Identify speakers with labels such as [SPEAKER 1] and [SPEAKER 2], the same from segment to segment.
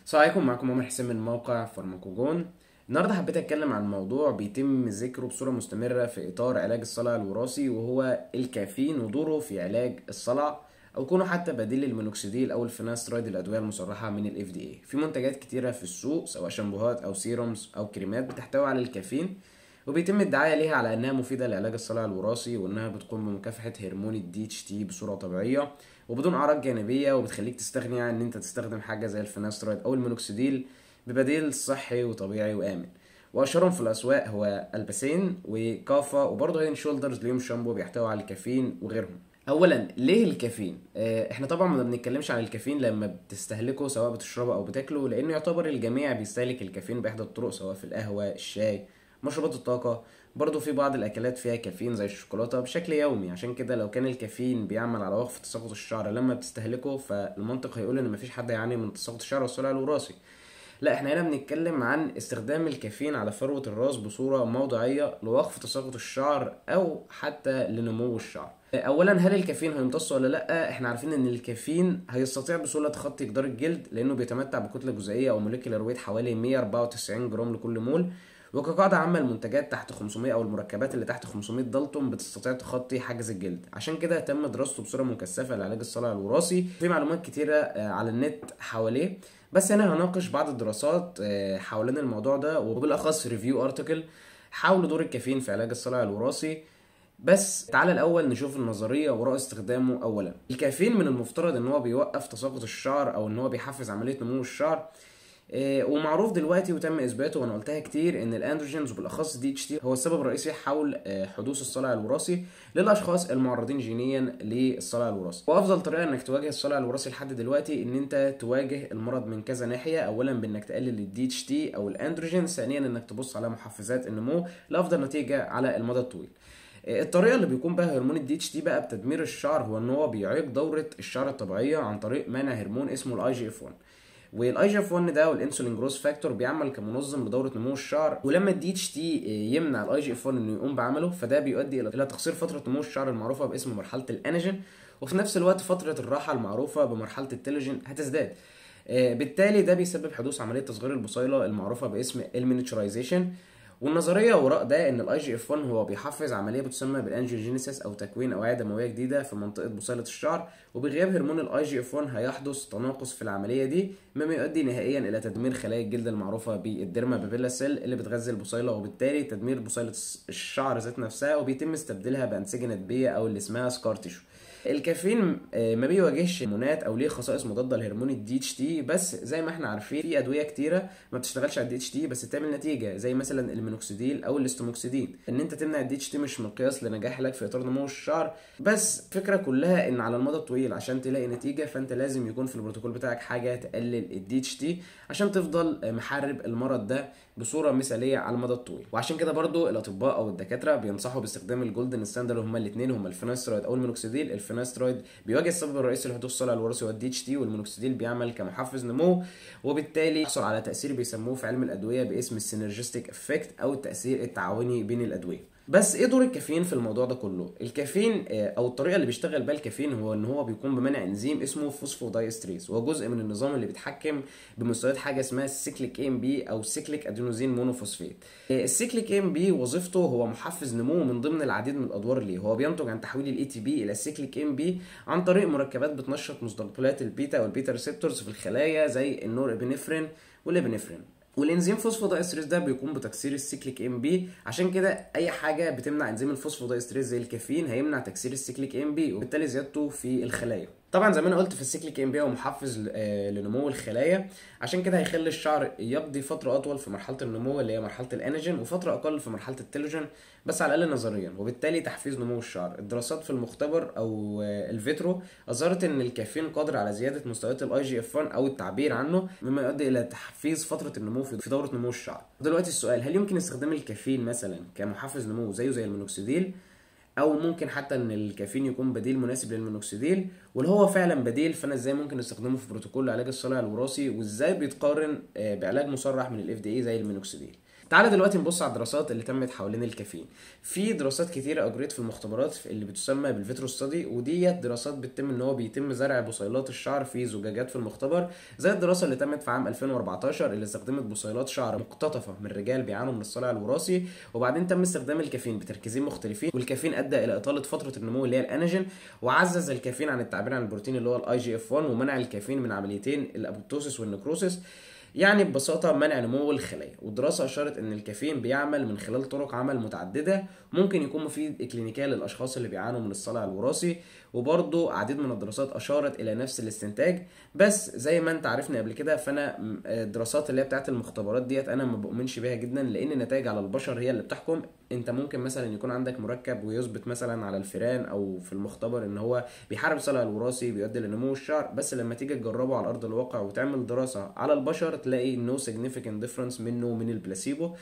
[SPEAKER 1] السلام عليكم معكم عمر حسين من موقع فارماكوجون النهارده حبيت اتكلم عن موضوع بيتم ذكره بصوره مستمره في اطار علاج الصلع الوراثي وهو الكافيين ودوره في علاج الصلع او كونه حتى بديل للمينوكسيديل او الفيناسترايد الادويه المصرحه من الاف دي اي في منتجات كتيره في السوق سواء شامبوهات او سيرومز او كريمات بتحتوي على الكافيين وبيتم الدعايه ليها على انها مفيده لعلاج الصلع الوراثي وانها بتقوم بمكافحه هرمون الدي اتش تي بصوره طبيعيه وبدون اعراض جانبيه وبتخليك تستغني عن ان انت تستخدم حاجه زي الفيناسترايد او المينوكسيديل ببديل صحي وطبيعي وامن واشهرهم في الاسواق هو البسين وكافا وبرضه هيدن شولدرز ليهم شامبو بيحتوي على الكافيين وغيرهم اولا ليه الكافيين آه، احنا طبعا ما بنتكلمش عن الكافيين لما بتستهلكه سواء بتشربه او بتاكله لانه يعتبر الجميع بيستهلك الكافيين باحدى الطرق سواء في القهوه الشاي مشروبات الطاقه برضه في بعض الاكلات فيها كافيين زي الشوكولاته بشكل يومي عشان كده لو كان الكافيين بيعمل على وقف تساقط الشعر لما بتستهلكه فالمنطق هيقول ان مفيش حد يعاني من تساقط الشعر والصلع الوراثي لا احنا هنا بنتكلم عن استخدام الكافيين على فروة الراس بصورة موضعية لوقف تساقط الشعر او حتى لنمو الشعر اولا هل الكافيين هيمتص ولا لا احنا عارفين ان الكافيين هيستطيع بسهولة تخطي جدار الجلد لانه بيتمتع بكتلة جزيئية او موليكيولار ويت حوالي 194 جرام لكل مول وكقاعدة عامة المنتجات تحت 500 أو المركبات اللي تحت 500 دالتون بتستطيع تخطي حاجز الجلد عشان كده تم دراسته بصورة مكثفة لعلاج الصلع الوراثي في معلومات كتيرة آه، على النت حواليه بس أنا هناقش بعض الدراسات آه، حوالين الموضوع ده وبالأخص ريفيو ارتكل حول دور الكافيين في علاج الصلع الوراثي بس تعالى الاول نشوف النظريه وراء استخدامه اولا الكافيين من المفترض ان هو بيوقف تساقط الشعر او ان هو بيحفز عمليه نمو الشعر إيه، ومعروف دلوقتي وتم اثباته وانا قلتها كتير ان الاندروجينز وبالاخص دي اتش تي هو السبب الرئيسي حول آه، حدوث الصلع الوراثي للاشخاص المعرضين جينيا للصلع الوراثي وافضل طريقه انك تواجه الصلع الوراثي لحد دلوقتي ان انت تواجه المرض من كذا ناحيه اولا بانك تقلل الدي اتش تي او الاندروجين ثانيا انك تبص على محفزات النمو لافضل نتيجه على المدى الطويل آه، الطريقه اللي بيكون بها هرمون الدي اتش تي بقى بتدمير الشعر هو ان هو بيعيق دوره الشعر الطبيعيه عن طريق منع هرمون اسمه الاي جي اف 1 والاي جي اف 1 ده والانسولين جروس فاكتور بيعمل كمنظم لدوره نمو الشعر ولما الدي اتش تي يمنع الاي جي اف 1 انه يقوم بعمله فده بيؤدي الى إلى تقصير فتره نمو الشعر المعروفه باسم مرحله الانيجين وفي نفس الوقت فتره الراحه المعروفه بمرحله التيلوجين هتزداد آه، بالتالي ده بيسبب حدوث عمليه تصغير البصيله المعروفه باسم المينيتشرايزيشن والنظريه وراء ده ان الاي جي اف 1 هو بيحفز عمليه بتسمى بالانجيوجينيسيس او تكوين اوعيه دمويه جديده في منطقه بصيله الشعر وبغياب هرمون الاي جي اف 1 هيحدث تناقص في العمليه دي مما يؤدي نهائيا الى تدمير خلايا الجلد المعروفه بالديرما بابيلا سيل اللي بتغذي البصيله وبالتالي تدمير بصيله الشعر ذات نفسها وبيتم استبدالها بانسجه ندبيه او اللي اسمها سكار تيشو الكافيين آه، ما بيواجهش هرمونات او ليه خصائص مضاده لهرمون الدي اتش تي بس زي ما احنا عارفين في ادويه كتيره ما بتشتغلش على الدي اتش تي بس بتعمل نتيجه زي مثلا المينوكسيديل او الاستوموكسيدين ان انت تمنع الدي اتش تي مش مقياس لنجاح علاج في اطار نمو الشعر بس الفكره كلها ان على المدى الطويل عشان تلاقي نتيجه فانت لازم يكون في البروتوكول بتاعك حاجه تقلل الدي اتش تي عشان تفضل آه، محارب المرض ده بصوره مثاليه على المدى الطويل وعشان كده برضو الاطباء او الدكاتره بينصحوا باستخدام الجولدن ستاندرد هما الاثنين هما الفيناسترويد او المينوكسيديل الفيناسترويد بيواجه السبب الرئيسي لحدوث الصلع الوراثي هو الدي اتش تي والمينوكسيديل بيعمل كمحفز نمو وبالتالي يحصل على تاثير بيسموه في علم الادويه باسم السينرجستيك افكت او التاثير التعاوني بين الادويه بس ايه دور الكافيين في الموضوع ده كله الكافيين آه، او الطريقه اللي بيشتغل بيها الكافيين هو ان هو بيقوم بمنع انزيم اسمه فوسفودايستريز وهو جزء من النظام اللي بيتحكم بمستويات حاجه اسمها السيكليك ام بي او سيكليك ادينوزين مونوفوسفيت آه، السيكليك ام بي وظيفته هو محفز نمو من ضمن العديد من الادوار ليه هو بينتج عن تحويل الاي تي بي الى السيكليك ام بي عن طريق مركبات بتنشط مستقبلات البيتا والبيتا ريسبتورز في الخلايا زي النور ابنفرين والابنفرين والانزيم فوسفودايستريز ده بيقوم بتكسير السيكليك ام بي عشان كده اي حاجه بتمنع انزيم الفوسفودايستريز زي الكافيين هيمنع تكسير السيكليك ام بي وبالتالي زيادته في الخلايا طبعا زي ما انا قلت في السيكليك ام بي هو محفز ل- آه، لنمو الخلايا عشان كده هيخلي الشعر يقضي فتره اطول في مرحله النمو اللي هي مرحله الانيجين وفتره اقل في مرحله التيلوجين بس على الاقل نظريا وبالتالي تحفيز نمو الشعر الدراسات في المختبر او آه، الفيترو اظهرت ان الكافيين قادر على زياده مستويات الاي جي اف 1 او التعبير عنه مما يؤدي الى تحفيز فتره النمو في في دوره نمو الشعر دلوقتي السؤال هل يمكن استخدام الكافيين مثلا كمحفز نمو زيه زي المينوكسيديل او ممكن حتى ان الكافيين يكون بديل مناسب للمينوكسيديل ولو هو فعلا بديل فانا ازاي ممكن استخدمه في بروتوكول علاج الصلع الوراثي وازاي بيتقارن آه، بعلاج مصرح من الاف دي اي زي المينوكسيديل تعالى دلوقتي نبص على الدراسات اللي تمت حوالين الكافيين في دراسات كتيره اجريت في المختبرات اللي بتسمى بالفيترو ستادي وديت دراسات بتتم ان هو بيتم زرع بصيلات الشعر في زجاجات في المختبر زي الدراسه اللي تمت في عام 2014 اللي استخدمت بصيلات شعر مقتطفه من رجال بيعانوا من الصلع الوراثي وبعدين تم استخدام الكافيين بتركيزين مختلفين والكافيين ادى الى اطاله فتره النمو اللي هي الانجين وعزز الكافيين عن التعبير عن البروتين اللي هو الاي جي اف 1 ومنع الكافيين من عمليتين الابوبتوسيس والنكروسيس يعني ببساطة منع نمو الخلايا والدراسة أشارت أن الكافيين بيعمل من خلال طرق عمل متعددة ممكن يكون مفيد إكلينيكيا للأشخاص اللي بيعانوا من الصلع الوراثي وبرضه عديد من الدراسات أشارت إلى نفس الاستنتاج بس زي ما أنت عارفني قبل كده فأنا الدراسات اللي هي بتاعت المختبرات ديت أنا ما بؤمنش بيها جدا لأن النتائج على البشر هي اللي بتحكم أنت ممكن مثلا يكون عندك مركب ويثبت مثلا على الفيران أو في المختبر إن هو بيحارب الصلع الوراثي بيؤدي لنمو الشعر بس لما تيجي تجربه على أرض الواقع وتعمل دراسة على البشر تلاقي نو no significant difference منه ومن البلاسيبو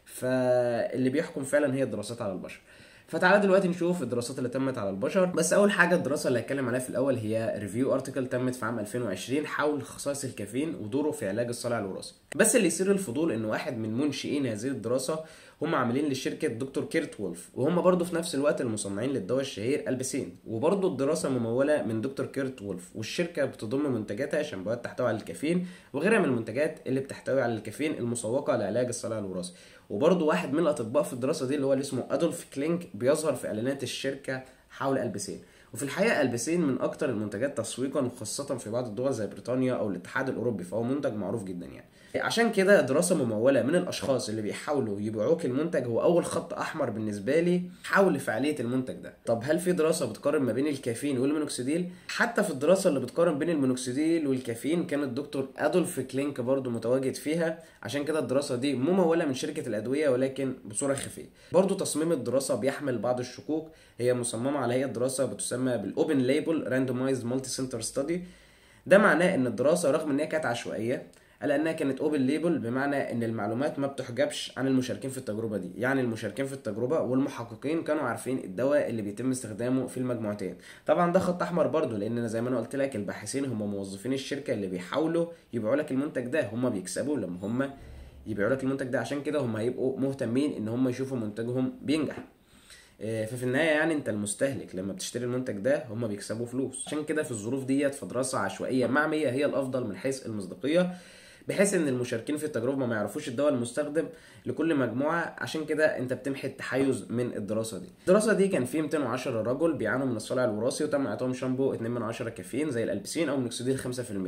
[SPEAKER 1] فاللي بيحكم فعلا هي الدراسات على البشر فتعالى دلوقتي نشوف الدراسات اللي تمت على البشر بس اول حاجه الدراسه اللي هتكلم عليها في الاول هي ريفيو ارتكل تمت في عام 2020 حول خصائص الكافيين ودوره في علاج الصلع الوراثي بس اللي يثير الفضول ان واحد من منشئين هذه الدراسه هم عاملين لشركه دكتور كيرت وولف وهم برضه في نفس الوقت المصنعين للدواء الشهير البسين وبرضه الدراسه مموله من دكتور كيرت وولف والشركه بتضم منتجاتها شامبوهات تحتوي على الكافيين وغيرها من المنتجات اللي بتحتوي على الكافيين المسوقه لعلاج الصلع الوراثي وبرضه واحد من الاطباء في الدراسه دي اللي هو اللي اسمه ادولف كلينك بيظهر في اعلانات الشركه حول البسين وفي الحقيقه البسين من اكتر المنتجات تسويقا وخاصه في بعض الدول زي بريطانيا او الاتحاد الاوروبي فهو منتج معروف جدا يعني عشان كده دراسه مموله من الاشخاص اللي بيحاولوا يبيعوك المنتج هو اول خط احمر بالنسبه لي حول فعاليه المنتج ده طب هل في دراسه بتقارن ما بين الكافيين والمينوكسيديل حتى في الدراسه اللي بتقارن بين المينوكسيديل والكافيين كان الدكتور ادولف كلينك برضو متواجد فيها عشان كده الدراسه دي مموله من شركه الادويه ولكن بصوره خفيه برضو تصميم الدراسه بيحمل بعض الشكوك هي مصممه على هيئه دراسه بتسمى بالاوبن ليبل راندومايزد مالتي سنتر ستادي ده معناه ان الدراسه رغم ان هي كانت عشوائيه الا انها كانت اوبن ليبل بمعنى ان المعلومات ما بتحجبش عن المشاركين في التجربه دي يعني المشاركين في التجربه والمحققين كانوا عارفين الدواء اللي بيتم استخدامه في المجموعتين طبعا ده خط احمر برضو لان أنا زي ما انا قلت لك الباحثين هم موظفين الشركه اللي بيحاولوا يبيعوا لك المنتج ده هم بيكسبوا لما هم يبيعوا لك المنتج ده عشان كده هم هيبقوا مهتمين ان هم يشوفوا منتجهم بينجح ففي النهايه يعني انت المستهلك لما بتشتري المنتج ده هم بيكسبوا فلوس عشان كده في الظروف ديت فدراسه عشوائيه معميه هي الافضل من حيث المصداقيه بحيث ان المشاركين في التجربه ما يعرفوش الدواء المستخدم لكل مجموعه عشان كده انت بتمحي التحيز من الدراسه دي الدراسه دي كان فيه 210 رجل بيعانوا من الصلع الوراثي وتم اعطائهم شامبو 2 من 10 كافيين زي الالبسين او مينوكسيديل 5%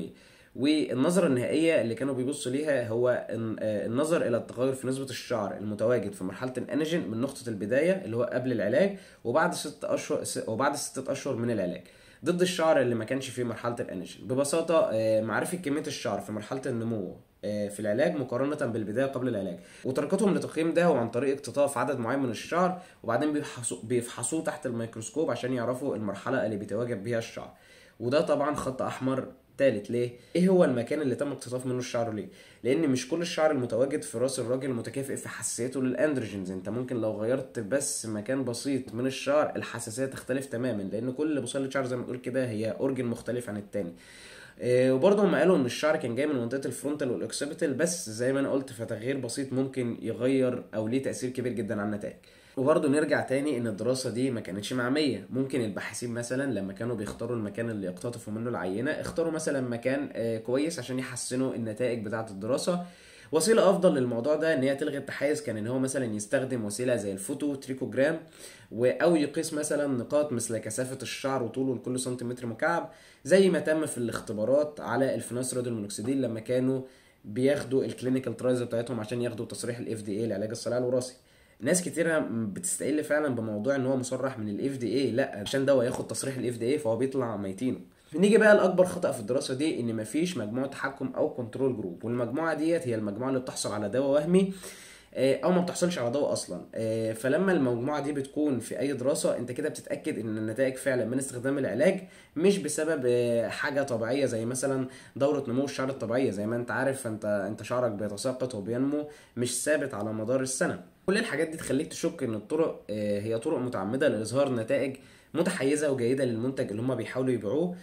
[SPEAKER 1] والنظرة النهائية اللي كانوا بيبصوا ليها هو النظر إلى التغير في نسبة الشعر المتواجد في مرحلة الأنجين من نقطة البداية اللي هو قبل العلاج وبعد ست أشهر وبعد ستة أشهر من العلاج ضد الشعر اللي ما كانش في مرحله الانيشن ببساطه معرفه كميه الشعر في مرحله النمو في العلاج مقارنة بالبداية قبل العلاج وطريقتهم لتقييم ده هو عن طريق اقتطاف عدد معين من الشعر وبعدين بيفحصوا بيفحصوه تحت الميكروسكوب عشان يعرفوا المرحلة اللي بيتواجد بيها الشعر وده طبعا خط احمر تالت ليه؟ ايه هو المكان اللي تم اقتطاف منه الشعر ليه؟ لان مش كل الشعر المتواجد في راس الراجل متكافئ في حساسيته للاندروجينز انت ممكن لو غيرت بس مكان بسيط من الشعر الحساسيه تختلف تماما لان كل بصيله شعر زي ما تقول كده هي اورجن مختلف عن التاني إيه وبرضه هم قالوا ان الشعر كان جاي من منطقه الفرونتال والاوكسيبيتال بس زي ما انا قلت فتغيير بسيط ممكن يغير او ليه تاثير كبير جدا على النتائج وبرضه نرجع تاني ان الدراسة دي ما كانتش معمية ممكن الباحثين مثلا لما كانوا بيختاروا المكان اللي يقتطفوا منه العينة اختاروا مثلا مكان كويس عشان يحسنوا النتائج بتاعة الدراسة وسيلة أفضل للموضوع ده إن هي تلغي التحيز كان إن هو مثلا يستخدم وسيلة زي الفوتو تريكوجرام أو يقيس مثلا نقاط مثل كثافة الشعر وطوله لكل سنتيمتر مكعب زي ما تم في الاختبارات على الفينوسراد المونوكسيديل لما كانوا بياخدوا الكلينيكال ترايلز بتاعتهم عشان ياخدوا تصريح الاف دي اي لعلاج الصلع الوراثي ناس كتيرة بتستقل فعلا بموضوع ان هو مصرح من الاف دي اي لا عشان ده ياخد تصريح الاف دي اي فهو بيطلع ميتينه نيجي بقى لاكبر خطا في الدراسه دي ان مفيش مجموعه تحكم او كنترول جروب والمجموعه ديت هي المجموعه اللي بتحصل على دواء وهمي او ما بتحصلش على دواء اصلا فلما المجموعه دي بتكون في اي دراسه انت كده بتتاكد ان النتائج فعلا من استخدام العلاج مش بسبب حاجه طبيعيه زي مثلا دوره نمو الشعر الطبيعيه زي ما انت عارف فانت انت شعرك بيتساقط وبينمو مش ثابت على مدار السنه كل الحاجات دي تخليك تشك ان الطرق هي طرق متعمده لاظهار نتائج متحيزه وجيده للمنتج اللي هم بيحاولوا يبيعوه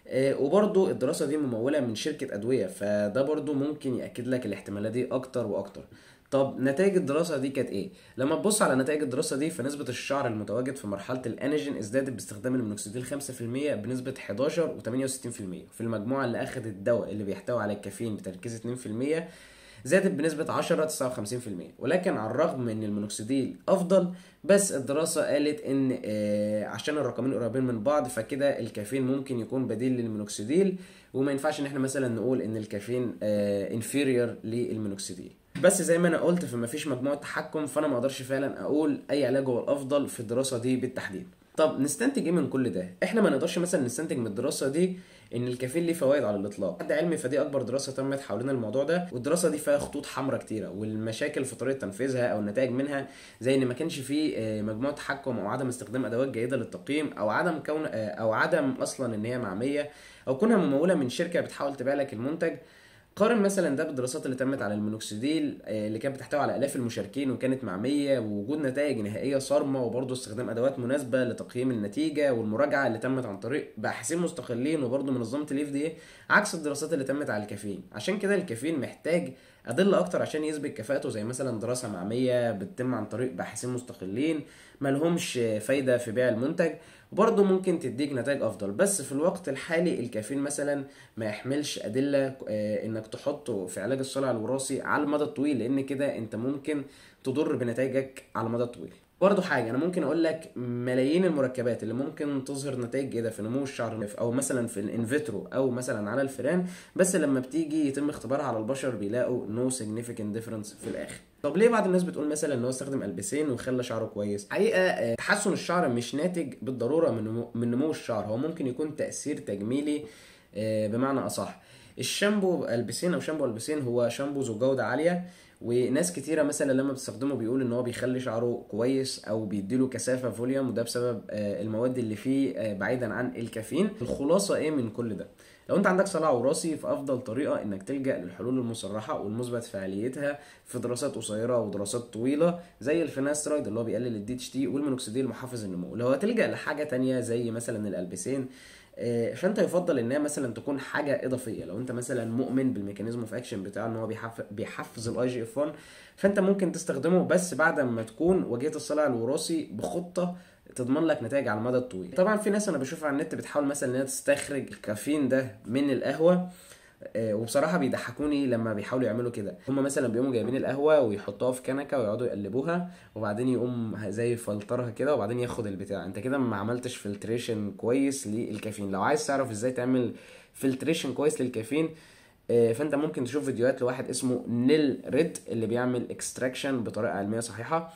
[SPEAKER 1] آه، وبرضو الدراسة دي ممولة من شركة أدوية فده برضو ممكن يأكد لك الاحتمالات دي أكتر وأكتر طب نتائج الدراسة دي كانت ايه؟ لما تبص على نتائج الدراسة دي فنسبة الشعر المتواجد في مرحلة الانيجين ازدادت باستخدام المينوكسيديل 5% بنسبة 11 و68% في المجموعة اللي اخذت الدواء اللي بيحتوي على الكافيين بتركيز 2% زادت بنسبة 10 59% ولكن على الرغم من ان المينوكسيديل افضل بس الدراسة قالت ان آه، عشان الرقمين قريبين من بعض فكده الكافيين ممكن يكون بديل للمينوكسيديل وما ينفعش ان احنا مثلا نقول ان الكافيين انفيريور للمينوكسيديل بس زي ما انا قلت فما فيش مجموعة تحكم فانا ما اقدرش فعلا اقول اي علاج هو الافضل في الدراسة دي بالتحديد طب نستنتج ايه من كل ده احنا ما نقدرش مثلا نستنتج من الدراسة دي ان الكافيين ليه فوائد على الاطلاق حد علمي فدي اكبر دراسة تمت حوالين الموضوع ده والدراسة دي فيها خطوط حمراء كتيرة والمشاكل في طريقة تنفيذها او النتائج منها زي ان ما كانش فيه آه، مجموعة تحكم او عدم استخدام ادوات جيدة للتقييم او عدم كون آه، او عدم اصلا ان هي معمية او كونها ممولة من شركة بتحاول تبيع لك المنتج قارن مثلا ده بالدراسات اللي تمت على المينوكسيديل آه، اللي كانت بتحتوي على الاف المشاركين وكانت معميه ووجود نتائج نهائيه صارمه وبرضه استخدام ادوات مناسبه لتقييم النتيجه والمراجعه اللي تمت عن طريق باحثين مستقلين وبرضه منظمه الاف دي عكس الدراسات اللي تمت على الكافيين عشان كده الكافيين محتاج ادله اكتر عشان يثبت كفاءته زي مثلا دراسه معميه بتتم عن طريق باحثين مستقلين ملهمش فايده في بيع المنتج وبرضه ممكن تديك نتائج افضل بس في الوقت الحالي الكافيين مثلا ما يحملش ادله آه، انك تحطه في علاج الصلع الوراثي على المدى الطويل لان كده انت ممكن تضر بنتائجك على المدى الطويل برضه حاجه انا ممكن اقول لك ملايين المركبات اللي ممكن تظهر نتائج جيده في نمو الشعر او مثلا في الانفيترو او مثلا على الفئران بس لما بتيجي يتم اختبارها على البشر بيلاقوا نو significant difference في الاخر طب ليه بعض الناس بتقول مثلا ان هو استخدم البسين وخلى شعره كويس حقيقه آه، تحسن الشعر مش ناتج بالضروره من نمو, من نمو الشعر هو ممكن يكون تاثير تجميلي آه، بمعنى اصح الشامبو البسين او شامبو البسين هو شامبو ذو جوده عاليه وناس كتيره مثلا لما بتستخدمه بيقول ان هو بيخلي شعره كويس او بيديله كثافه فوليوم وده بسبب آه، المواد اللي فيه آه، بعيدا عن الكافيين الخلاصه ايه من كل ده لو انت عندك صلع وراثي فافضل طريقه انك تلجا للحلول المصرحه والمثبت فعاليتها في دراسات قصيره ودراسات طويله زي الفيناسترايد اللي هو بيقلل الدي اتش تي والمينوكسيديل محفز النمو لو هتلجا لحاجه تانية زي مثلا الالبسين آه، فانت يفضل انها مثلا تكون حاجه اضافيه لو انت مثلا مؤمن بالميكانيزم اوف اكشن بتاعه ان هو بيحف- بيحفز الاي جي اف 1 فانت ممكن تستخدمه بس بعد ما تكون واجهت الصلع الوراثي بخطه تضمن لك نتائج على المدى الطويل طبعا في ناس انا بشوفها على النت بتحاول مثلا انها تستخرج الكافيين ده من القهوه آه، وبصراحه بيضحكوني لما بيحاولوا يعملوا كده هم مثلا بيقوموا جايبين القهوه ويحطوها في كنكه ويقعدوا يقلبوها وبعدين يقوم زي يفلترها كده وبعدين ياخد البتاع انت كده ما عملتش فلتريشن كويس للكافيين لو عايز تعرف ازاي تعمل فلتريشن كويس للكافيين آه، فانت ممكن تشوف فيديوهات لواحد اسمه نيل ريد اللي بيعمل اكستراكشن بطريقه علميه صحيحه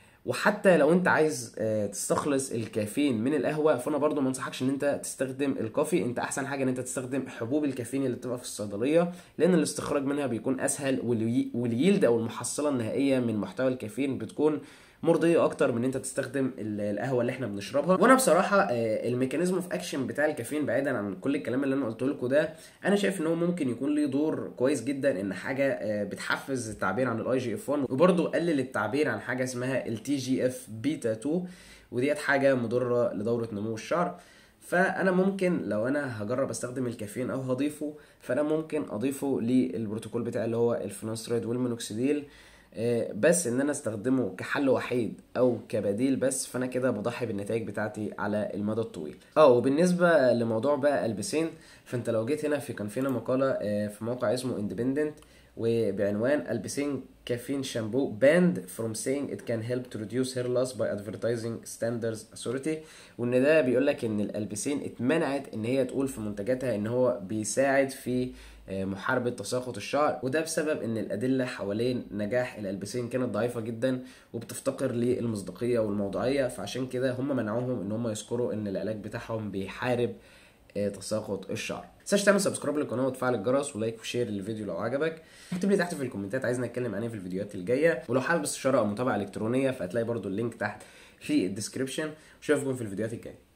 [SPEAKER 1] وحتى لو انت عايز آه، تستخلص الكافيين من القهوه فانا برضو ما انصحكش ان انت تستخدم الكوفي انت احسن حاجه ان انت تستخدم حبوب الكافيين اللي بتبقى في الصيدليه لان الاستخراج منها بيكون اسهل والي- واليلد او المحصله النهائيه من محتوى الكافيين بتكون مرضيه اكتر من ان انت تستخدم ال- القهوه اللي احنا بنشربها وانا بصراحه آه، الميكانيزم اوف اكشن بتاع الكافيين بعيدا عن كل الكلام اللي انا قلته لكم ده انا شايف ان هو ممكن يكون ليه دور كويس جدا ان حاجه آه، بتحفز التعبير عن الاي جي اف 1 وبرضه قلل التعبير عن حاجه اسمها التي جي اف بيتا 2 وديت حاجه مضره لدوره نمو الشعر فانا ممكن لو انا هجرب استخدم الكافيين او هضيفه فانا ممكن اضيفه للبروتوكول بتاعي اللي هو الفينوستريد والمينوكسيديل آه، بس ان انا استخدمه كحل وحيد او كبديل بس فانا كده بضحي بالنتائج بتاعتي على المدى الطويل اه وبالنسبه لموضوع بقى البسين فانت لو جيت هنا في كان فينا مقاله آه، في موقع اسمه اندبندنت وبعنوان البسين كافين شامبو banned from saying it can help to reduce hair loss by advertising standards authority وان ده بيقول لك ان الالبسين اتمنعت ان هي تقول في منتجاتها ان هو بيساعد في آه، محاربة تساقط الشعر وده بسبب ان الادلة حوالين نجاح الالبسين كانت ضعيفة جدا وبتفتقر للمصداقية والموضوعية فعشان كده هم منعوهم ان هم يذكروا ان العلاج بتاعهم بيحارب آه، تساقط الشعر متنساش تعمل سبسكرايب للقناه وتفعل الجرس ولايك وشير للفيديو لو عجبك اكتب لي تحت في الكومنتات عايزنا نتكلم عن ايه في الفيديوهات الجايه ولو حابب استشاره او متابعه الكترونيه فهتلاقي برضو اللينك تحت في الديسكربشن واشوفكم في الفيديوهات الجايه